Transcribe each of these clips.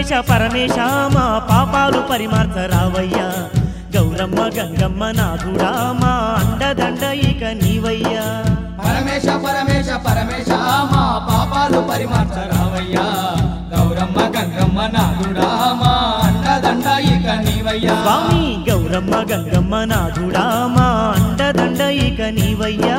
పరమేశ పరమేశ మా పాపాలు పరిమార్చరావయ్యా గౌరమ్మ గంగమ్మ నాథుడా మా అండదండ ఇక నీవయ్యా పరమేశ పరమేశ పరమేశ మా పాపాలు పరిమార్చరావయ్యా గౌరమ్మ గంగమ్మ నాదుడా మా అండదండ ఇక నీవయ్యా స్వామి గౌరమ్మ గంగమ్మ నాథుడా మా అండదండ ఇక నీవయ్యా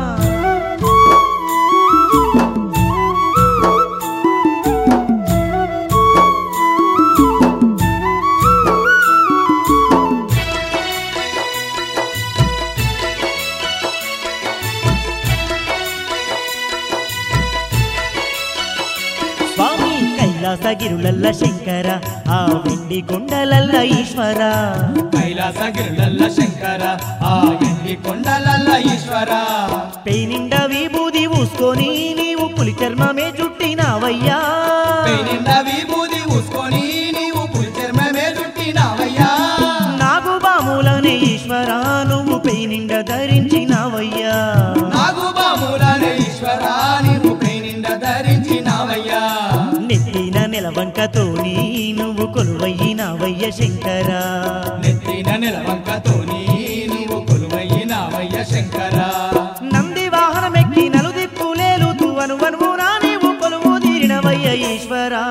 స్వామి కైలాసగిరులల్ల శంకర ఆ వెండి కొండలల్ల ఈశ్వర కైలాసగిరులల్ల శంకర ఆ ఎండి కొండలల్ల ఈశ్వర పెయినిండ విభూది ఊసుకొని నీవు పులి చర్మమే చుట్టినావయ్యా నిండా విభూది ఊసుకొని నీవు పులి చర్మమే చుట్టినావయ్యా నాగు బాములనే ఈశ్వర నువ్వు పెయినిండ ధరించినావయ్యా నాగు బాములనే ఈశ్వర నీవు నిండ ధరించినావయ్యా నెత్తిన నిలవంకతోని నువ్వు కొలువయ్యినావయ్య శంకర నెత్తిన నిలవంకతోని నీవు కొలువయ్యినావయ్య శంకర నంది వాహనమెక్కి నలుదిక్కులేలుతూ అనువనువునా నీవు కొలువు తీరినవయ్య ఈశ్వరా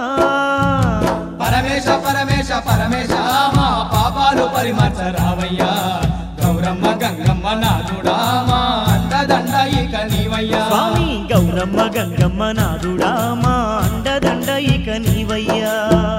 పరమేశ పరమేశ పరమేశ మా పాపాలు పరిమర్చరావయ్యా గౌరమ్మ గంగమ్మ నాదుడా మా అండదండ ఇక నీవయ్యా స్వామి గౌరమ్మ గంగమ్మ నాదుడా మా అండదండ ఇక నీవయ్యా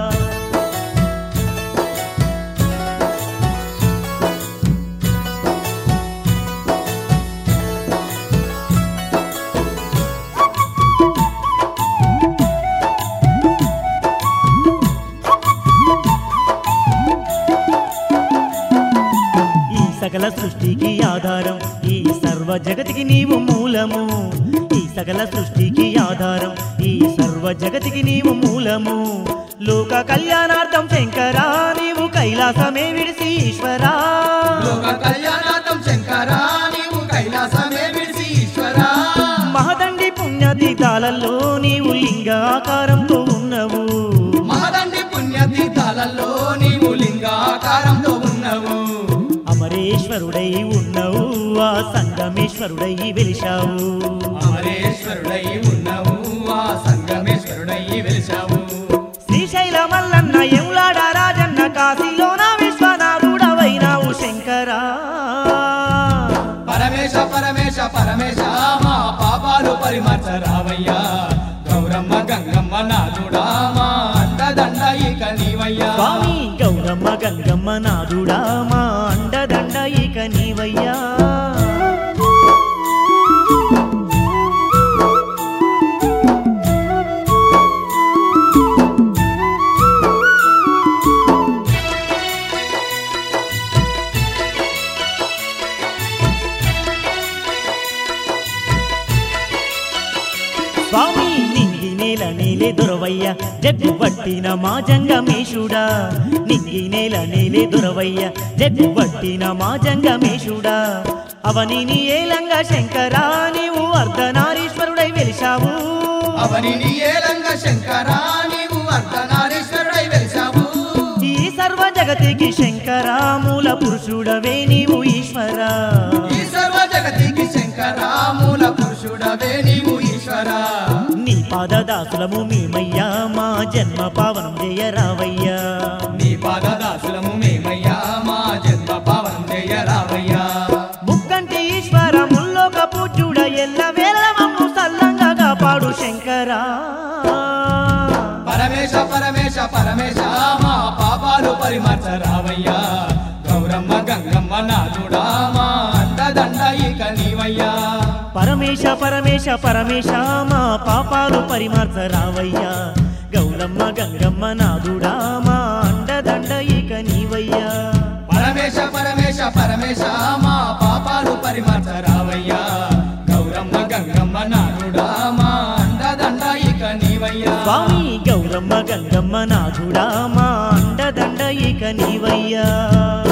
ఈ సకల సృష్టికి ఆధారం ఈ సర్వ జగతికి నీవు మూలము ఈ సకల సృష్టికి ఆధారం ఈ సర్వ జగతికి నీవు మూలము లోక కళ్యాణార్థం శంకరా నీవు కైలాసమే విడిసి ఈశ్వరా లోక కళ్యాణార్థం శంకర నీవు కైలాసమే విడిసి ఈశ్వరా మహదండి పుణ్యతీతాలలో నీవు లింగాకారంతో ఉన్నవు మహదండి పుణ్యతీర్థాలలో నీవు లింగాకారంతో ఉన్నవు అమరేశ్వరుడై ఉన్నవు ఆ సంగమేశ్వరుడై వెలిశావు అమరేశ్వరుడై ఉన్నవు ఆ సంగమేశ్వరుడై వెలిశావు శ్రీశైల మల్లన్న ఎములాడ రాజన్న కాశీలోన విశ్వనాథుడవైనావు శంకరా పరమేశ పరమేశ పరమేశ మా పాపాలు పరిమర్చరావయ్యా గౌరమ్మ గంగమ్మ నాదుడా మా అండదండ ఇక నీవయ్యా స్వామి గౌరమ్మ గంగమ్మ నాదుడా మా అండదండ ఇక నీవయ్యా స్వామి నింగి నేల నేలే దొరవయ్య జగ్గు పట్టిన మా జంగమేశుడా నింగి నేల నేలే దొరవయ్య జగ్గు పట్టిన మా జంగమేశుడా అవనిని ఏలంగా శంకరా నీవు అర్ధనారీశ్వరుడై వెలిశావు అవని నీ ఏలంగ శంకరా నీవు అర్ధనారీశ్వరుడై వెలిశావు ఈ సర్వ జగతికి శంకరా మూల పురుషుడవే నీవు ఈశ్వరా ఈ సర్వ జగతికి శంకరా మూల పురుషుడవే నీవు ఈశ్వరా నీ పాదదాసులము మేమయ్యా మా జన్మ పావనం జయరావయ్యా నీ పాదదాసులము మేమయ్యా మా జన్మ పావనం జయరావయ్యా ముక్కంటి ఈశ్వర ముల్లోక పూజ్యుడ ఎల్ల వేళ మమ్ము సల్లంగా కాపాడు శంకరా పరమేశ పరమేశ పరమేశ మా పాపాలు పరిమర్చరావయ్యా గౌరమ్మ గంగమ్మ నాదుడా మా అండదండ ఇక నీవయ్యా పరమేశ పరమేశ పరమేశ మా పాపాలు పరిమార్చరావయ్యా గౌరమ్మ గంగమ్మ నాదుడా మా అండదండ ఇక నీవయ్యా పరమేశ పరమేశ పరమేశ మా పాపాలు పరిమర్చరావయ్యా గౌరమ్మ గంగమ్మ నాదుడా మా అండదండ ఇక నీవయ్యా స్వామి గౌరమ్మ గంగమ్మ నాథుడా మా అండదండ ఇక నీవయ్యా